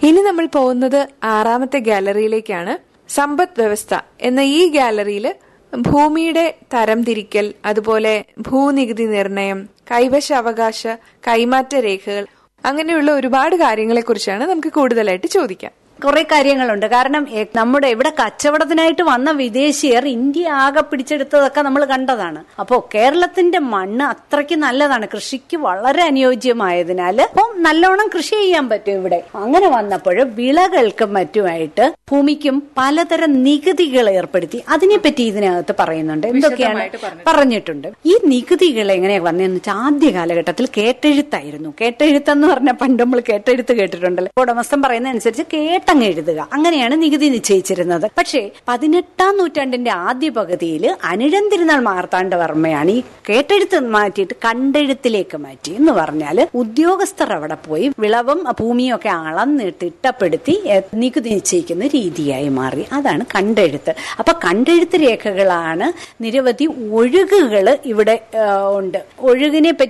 ഇനി നമ്മൾ പോകുന്നത് ആറാമത്തെ ഗാലറിയിലേക്കാണ് സമ്പദ് വ്യവസ്ഥ എന്ന ഈ ഗാലറിയിൽ ഭൂമിയുടെ തരംതിരിക്കൽ അതുപോലെ ഭൂനികുതി നിർണയം കൈവശ അവകാശ കൈമാറ്റ രേഖകൾ അങ്ങനെയുള്ള ഒരുപാട് കാര്യങ്ങളെക്കുറിച്ചാണ് നമുക്ക് കൂടുതലായിട്ട് ചോദിക്കാം കുറെ കാര്യങ്ങളുണ്ട് കാരണം എ- നമ്മുടെ ഇവിടെ കച്ചവടത്തിനായിട്ട് വന്ന വിദേശീയർ ഇന്ത്യ ആകെ പിടിച്ചെടുത്തതൊക്കെ നമ്മൾ കണ്ടതാണ് അപ്പോ കേരളത്തിന്റെ മണ്ണ് അത്രയ്ക്ക് നല്ലതാണ് കൃഷിക്ക് വളരെ അനുയോജ്യമായതിനാൽ അപ്പം നല്ലോണം കൃഷി ചെയ്യാൻ പറ്റും ഇവിടെ അങ്ങനെ വന്നപ്പോൾ വിളകൾക്കും മറ്റുമായിട്ട് ഭൂമിക്കും പലതരം നികുതികൾ ഏർപ്പെടുത്തി അതിനെപ്പറ്റി ഇതിനകത്ത് പറയുന്നുണ്ട് എന്തൊക്കെയാണ് പറഞ്ഞിട്ടുണ്ട് ഈ നികുതികൾ എങ്ങനെയാ വന്നതെന്ന് വെച്ചാൽ ആദ്യ കാലഘട്ടത്തിൽ കേട്ടെഴുത്തായിരുന്നു കേട്ടെഴുത്തെന്ന് പറഞ്ഞാൽ പണ്ട് നമ്മൾ കേട്ടെഴുത്ത് കേട്ടിട്ടുണ്ടല്ലോ ഉടമസ്ഥൻ പറയുന്ന അനുസരിച്ച് കേട്ടങ്ങ് എഴുതുക അങ്ങനെയാണ് നികുതി നിശ്ചയിച്ചിരുന്നത് പക്ഷേ പതിനെട്ടാം നൂറ്റാണ്ടിന്റെ ആദ്യ പകുതിയിൽ അനിഴം തിരുനാൾ മാർത്താണ്ഡവർമ്മയാണ് ഈ കേട്ടെഴുത്ത് മാറ്റിയിട്ട് കണ്ടെഴുത്തിലേക്ക് മാറ്റി എന്ന് പറഞ്ഞാൽ ഉദ്യോഗസ്ഥർ അവിടെ പോയി വിളവും ഭൂമിയും ഒക്കെ അളന്ന് തിട്ടപ്പെടുത്തി എ, നികുതി നിശ്ചയിക്കുന്ന രീതിയായി മാറി അതാണ് കണ്ടെഴുത്ത് അപ്പൊ കണ്ടെഴുത്ത് രേഖകളാണ് നിരവധി ഒഴുകുകൾ ഇവിടെ ആ, ഉണ്ട് ഒഴുകിനെ പറ്റി